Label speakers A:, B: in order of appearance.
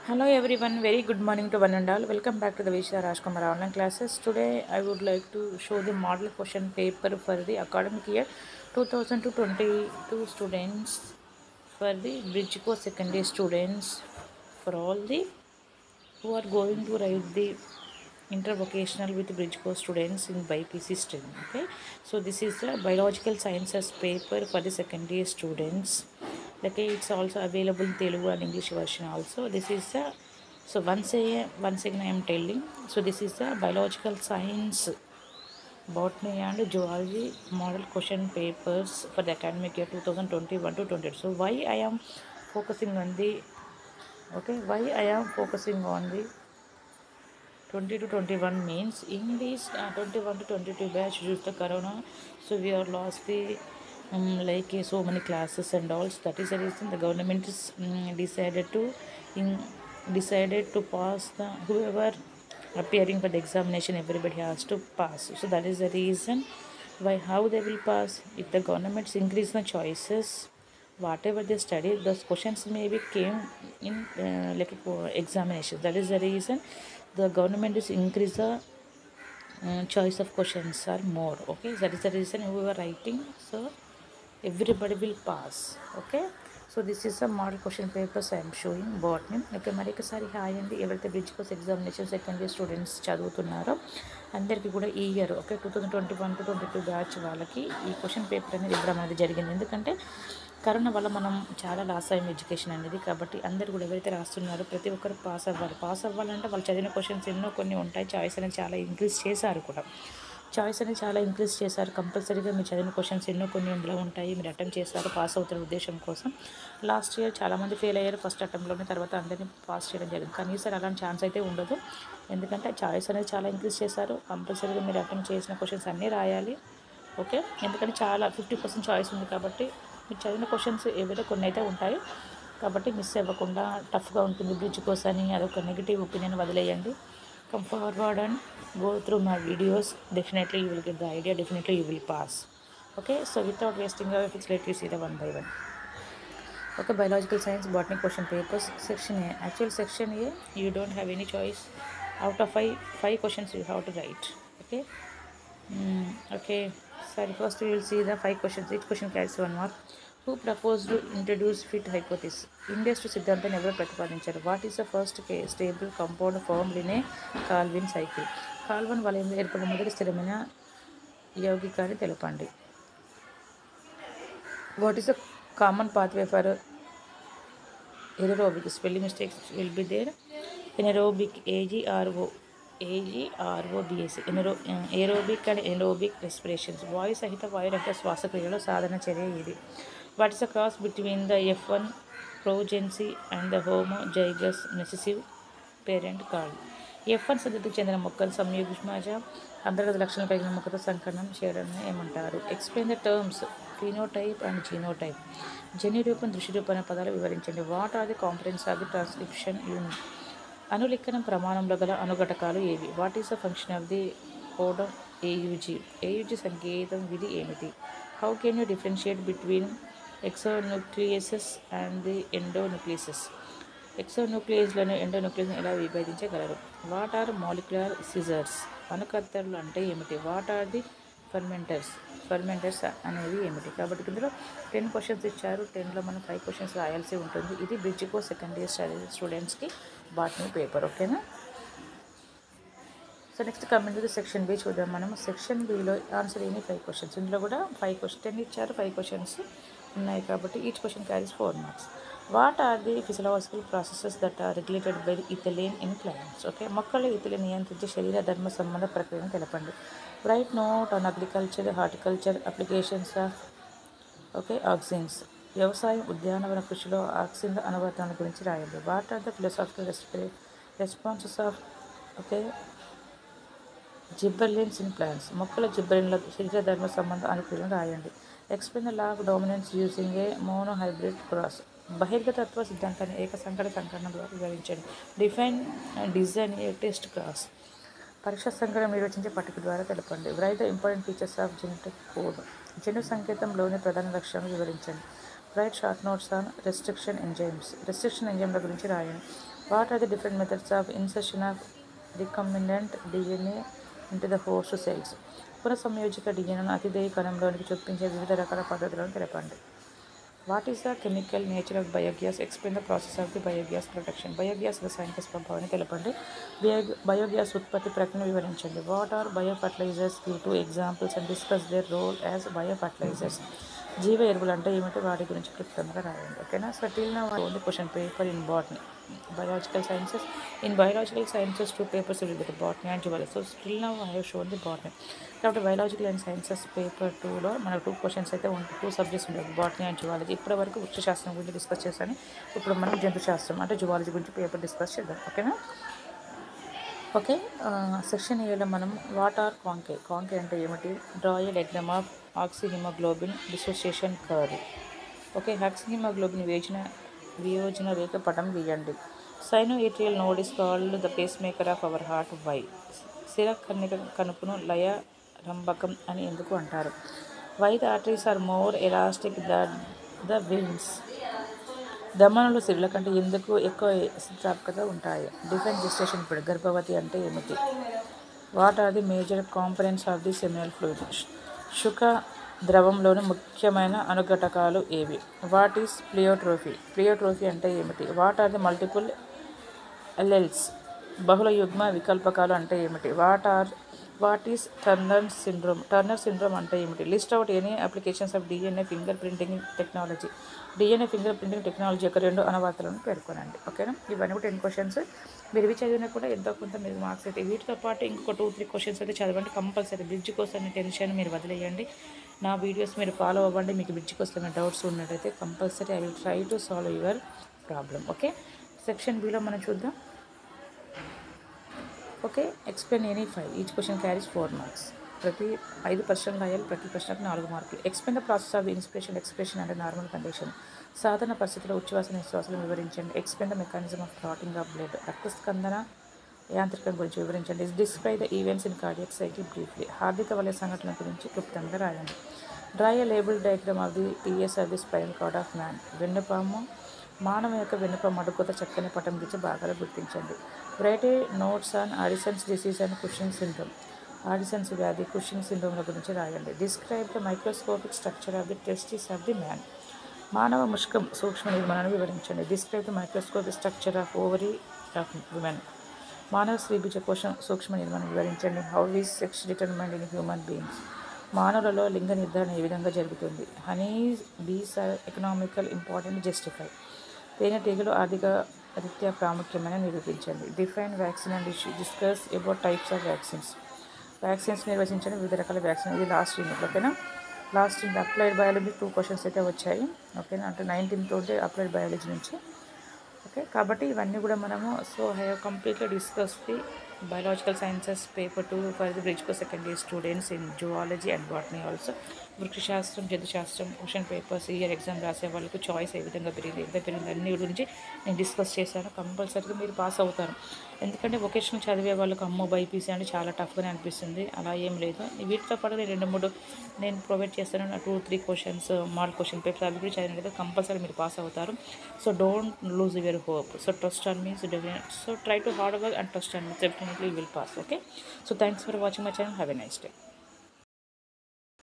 A: Hello everyone, very good morning to one and all. Welcome back to the Vishya Rajkumar online classes. Today I would like to show the model question paper for the academic year 2022 students for the bridge course secondary students for all the who are going to write the intervocational with bridge course students in BPC stream. Okay, so this is the biological sciences paper for the secondary students. Okay, it's also available in Telugu and English version also. This is the so once a once again I am telling. So this is the biological science botany and zoology model question papers for the academic year 2021 to 22 so why i am focusing on the okay why i am focusing on the 20 to 21 means in this uh, 21 to 22 batch due to the corona so we are lost the um, like uh, so many classes and all that is the reason the government is um, decided to in decided to pass the whoever appearing for the examination everybody has to pass so that is the reason why how they will pass if the governments increase the choices whatever they study those questions maybe came in uh, like uh, examination that is the reason the government is increase the uh, choice of questions are more okay that is the reason we were writing so everybody will pass okay so this is a model question papers I'm showing botany okay మరి ఒకసారి hi అండి ఎవరైతే bridge course examination second year students చదువుతున్నారో అందరికీ కూడా ఈ year okay two thousand twenty one to twenty two batch వాళ్ళకి ఈ క్వశ్చన్ పేపర్ అనేది ఇవ్వడం అనేది జరిగింది ఎందుకంటే కరోనా వల్ల మనం చాలా లాస్ అయ్యాం ఎడ్యుకేషన్ అనేది కాబట్టి అందరు కూడా ఎవరైతే రాస్తున్నారో ప్రతి ఒక్కరు పాస్ అవ్వాలి పాస్ అవ్వాలంటే వాళ్ళు చదివిన క్వశ్చన్స్ ఎన్నో కొన్ని ఉంటాయి చాయిస్ అనేది చాలా ఇంక్రీజ్ చేశారు కూడా చాయిస్ అనేది చాలా ఇంక్రీజ్ చేశారు కంపల్సరీగా మీరు చదివిన క్వశ్చన్స్ ఎన్నో కొన్ని ఇందులో ఉంటాయి మీరు అటెంప్ట్ చేస్తారు పాస్ అవుతున్న ఉద్దేశం కోసం లాస్ట్ ఇయర్ చాలామంది ఫెయిల్ అయ్యారు ఫస్ట్ అటెంప్ట్లోనే తర్వాత అందరినీ పాస్ చేయడం జరిగింది కానీ ఈసారి అలాంటి ఛాన్స్ అయితే ఉండదు ఎందుకంటే చాయిస్ అనేది చాలా ఇంక్రీజ్ చేశారు కంపల్సరీగా మీరు అటెంప్ట్ చేసిన క్వశ్చన్స్ అన్నీ రాయాలి ఓకే ఎందుకంటే చాలా ఫిఫ్టీ పర్సెంట్ చాయిస్ ఉంది కాబట్టి మీరు చదివిన క్వశ్చన్స్ ఏవైతే కొన్ని అయితే ఉంటాయి కాబట్టి మిస్ అవ్వకుండా టఫ్గా ఉంటుంది బ్రిడ్జ్ కోసని అదొక నెగిటివ్ ఒపీనియన్ వదిలేయండి come forward and go through my videos definitely you will get the idea definitely you will pass okay so without wasting our efforts let you see the one by one okay biological science botany question papers section a actual section a you don't have any choice out of five five questions you have to write okay mm, okay sorry first we will see the five questions each question carries one mark who proposed to introduce fit hypothesis industry సిద్ధాంతాన్ని ఎవరు ప్రతిపాదించారు what is the first stable compound formed in a Calvin cycle Calvin వలయంలో ఏర్పడిన మొదటి స్థిరమైన యౌగికాన్ని తెలపండి what is the common pathway for anaerobic spelling mistakes will be there anaerobic A G R O A G R O B S anaero aerobic and anaerobic respirations వాయు సహిత వాయురహిత శ్వాసక్రియలో సాధన చర్య ఇది what is the cross between the F one progeny and the homozygous recessive parent call F one సద్దతికి చెందిన మొక్కలు సంయుగ్మజ అంతర్గత లక్షణాలు కలిగిన మొక్కతో సంకలనం చేయడం ఏమంటారు explain the terms phenotype and genotype జన్యురూపం దృశ్యరూపం అనే పదాలు వివరించండి what are the components of the transcription unit అనులిఖనం ప్రమాణంలో గల అనుఘటకాలు ఏవి what is the function of the codon A U G A U G సంకేతం విధి ఏమిటి how can you differentiate between exonucleases and the endonucleases ఎక్సోన్యూక్లియస్లను ఎండోన్యూక్లియస్ను ఎలా విభజించగలరు వాట్ ఆర్ మాలిక్యులర్ సిజర్స్ అనుకర్తలు అంటే ఏమిటి what are the fermenters fermenters అనేవి ఏమిటి కాబట్టి ఇందులో టెన్ క్వశ్చన్స్ ఇచ్చారు టెన్లో మనం ఫైవ్ క్వశ్చన్స్ రాయాల్సి ఉంటుంది ఇది బ్రిడ్జ్ కో సెకండ్ ఇయర్ స్టడీ స్టూడెంట్స్కి బాట్నీ పేపర్ ఓకేనా so next coming to section B చూద్దాం మనం సెక్షన్ బిలో ఆన్సర్ ఎనీ ఫైవ్ క్వశ్చన్స్ ఇందులో కూడా ఫైవ్ క్వశ్చన్ టెన్ ఇచ్చారు ఫైవ్ క్వశ్చన్స్ ఉన్నాయి కాబట్టి each question carries four marks what are the physiological processes that are regulated by ethylene in plants okay మొక్కలు ethylene నియంత్రించే శరీర ధర్మ సంబంధ ప్రక్రియను తెలపండి write note on agriculture horticulture applications of okay auxins వ్యవసాయం ఉద్యానవన కృషిలో ఆక్సిన్ అనువర్తనాల గురించి రాయండి what are the philosophical respire responses of okay gibberellins in plants మొక్కల జిబ్బరిన్ల శరీర ధర్మ సంబంధ అనుకూలను రాయండి explain the law of dominance using a monohybrid cross బహిర్గతత్వ సిద్ధాంతాన్ని ఏక సంకట సంకలనం ద్వారా వివరించండి define design a test cross పరీక్ష సంకలనం నిర్వచించే పట్టిక ద్వారా తెలపండి write the important features of genetic code జన్యు సంకేతంలోని ప్రధాన లక్షణాలు వివరించండి write short notes on restriction enzymes restriction ఎంజైమ్ల గురించి రాయండి what are the different methods of insertion of recombinant DNA into the host cells పునఃసంయోజక డిఎన్ఏను అతిదేయ కణంలోనికి చొప్పించే వివిధ రకాల పద్ధతులను తెలపండి what is the chemical nature of biogas explain the process of the biogas protection biogas రసాయనిక స్వభావాన్ని తెలపండి బయో బయోగ్యాస్ ఉత్పత్తి ప్రక్రియను వివరించండి what are bio fertilisers give two examples and discuss their role as bio fertilisers జీవ ఎరువులు అంటే ఏమిటి వాటి గురించి క్లుప్తంగా రాయండి ఓకేనా సో టిల్ నా only question paper in botany biological sciences in biological sciences two papers will be botany and zoology so still నా I have shown the botany కాబట్టి బయాలజికల్ అండ్ సైన్సెస్ పేపర్ టూలో మనకు టూ క్వశ్చన్స్ అయితే ఉంటాయి two subjects ఉండేవి botany and zoology ఇప్పటి వరకు వృక్షశాస్త్రం గురించి డిస్కస్ చేశాను ఇప్పుడు మనం జంతుశాస్త్రం అంటే జువాలజీ గురించి పేపర్ డిస్కస్ చేద్దాం ఓకేనా ఓకే సెక్షన్ ఏలో మనం వాట్ ఆర్ కాంకే కాంకే అంటే ఏమిటి డ్రాయల్ ఎగ్నమ్ of oxyhaemoglobin dissociation curve okay oxyhaemoglobin వియోజన వియోజన రేఖ పటం గీయండి sinoatrial node is called the pacemaker of our heart why స్థిర కన్నిక కనుపును లయ రంబకం అని ఎందుకు అంటారు why the arteries are more elastic the the veins దమనులు శివుల కంటే ఎందుకు ఎక్కువ స్థితిస్థాపకత ఉంటాయి డిఫరెంట్ జెస్టేషన్ పీరియడ్ గర్భవతి అంటే ఏమిటి what are the major components of the seminal fluid శుక ద్రవంలోని ముఖ్యమైన అనుఘటకాలు ఏవి వాట్ ఈస్ ప్లియోట్రోఫీ ప్లియోట్రోఫీ అంటే ఏమిటి what are the multiple alleles బహుళ యుగ్మ వికల్పకాలు అంటే ఏమిటి what are what is Turner syndrome Turner syndrome అంటే ఏమిటి list out any applications of DNA fingerprinting technology DNA fingerprinting technology యొక్క రెండు అనువాదాలను పేర్కొనండి ఓకేనా ఇవన్నీ కూడా టెన్ క్వశ్చన్స్ మీరు ఇవి చదివినా కూడా ఎంతో కొంత మీరు మార్క్స్ అయితే వీటితో పాటు ఇంకొక టూ త్రీ క్వశ్చన్స్ అయితే చదవండి కంపల్సరీ బ్రిడ్జ్ కోసం టెన్షన్ మీరు వదిలేయండి నా వీడియోస్ మీరు ఫాలో అవ్వండి మీకు బ్రిడ్జ్ కోసం డౌట్స్ ఉన్నట్టయితే compulsory I will try to solve your problem okay section బిలో మనం చూద్దాం okay explain any five each question carries four marks ప్రతి ఐదు ప్రశ్నలు రాయాలి ప్రతి ప్రశ్నకు నాలుగు మార్కులు explain the process of inspiration expression and normal condition సాధారణ పరిస్థితుల్లో ఉచ్ఛ్వాస నిశ్వాసాలను వివరించండి explain the mechanism of clotting of blood రక్తస్కందన యాంత్రికం గురించి వివరించండి describe the events in cardiac cycle briefly హార్దిక వలయ సంఘటన గురించి క్లుప్తంగా రాయండి draw label diagram of the TS of the spinal cord of man వెన్నుపాము మానవ యొక్క వెనుక మడుకుత చక్కని పటం గీచి బాగా గుర్తించండి write notes on Addison's disease and Cushing syndrome Addison's వ్యాధి కుషింగ్ సిండ్రోమ్ల గురించి రాయండి describe the microscopic structure of the testis of the man మానవ ముష్కం సూక్ష్మ నిర్మాణాన్ని వివరించండి describe the microscopic structure of ovary of women మానవ స్త్రీబీజ కోశం సూక్ష్మ నిర్మాణం వివరించండి how is sex డిటర్మెంట్ in human beings మానవులలో లింగ నిర్ధారణ ఏ విధంగా జరుగుతుంది Honey's Bs are economical important justify తేనెటీగలు ఆర్థిక రీత్యా ప్రాముఖ్యమైన నిరూపించండి define vaccine and discuss about types of vaccines vaccines నిర్వచించండి వివిధ రకాల వ్యాక్సిన్ ఇది లాస్ట్ యూనిట్ ఓకేనా last unit applied biology two questions అయితే వచ్చాయి ఓకేనా అంటే నైన్టీన్త్ ఉంటే అప్లైడ్ బయాలజీ నుంచి ఓకే కాబట్టి ఇవన్నీ కూడా మనము so I have completely discuss the biological sciences paper two for the bridge co second year students in zoology and botany also వృక్షశాస్త్రం జంతుశాస్త్రం క్వశ్చన్ పేపర్స్ ఇయర్ ఎగ్జామ్ రాసే వాళ్ళకు చాయిస్ ఏ విధంగా పెరిగింది ఎంత పెరిగింది అన్ని గురించి నేను డిస్కస్ చేశాను కంపల్సరీగా మీరు పాస్ అవుతారు ఎందుకంటే వొకేషనల్ చదివే వాళ్ళకి అమ్మో బైపీసీ అంటే చాలా టఫ్గానే అనిపిస్తుంది అలా ఏం లేదు వీటితో పాటు నేను రెండు మూడు నేను ప్రొవైడ్ చేస్తాను two three questions model question papers అవి కూడా చదివినట్లయితే కంపల్సరీ మీరు పాస్ అవుతారు so don't lose your hope so trust on me so so try to hard work and trust on me definitely will pass okay so thanks for watching my channel have a nice day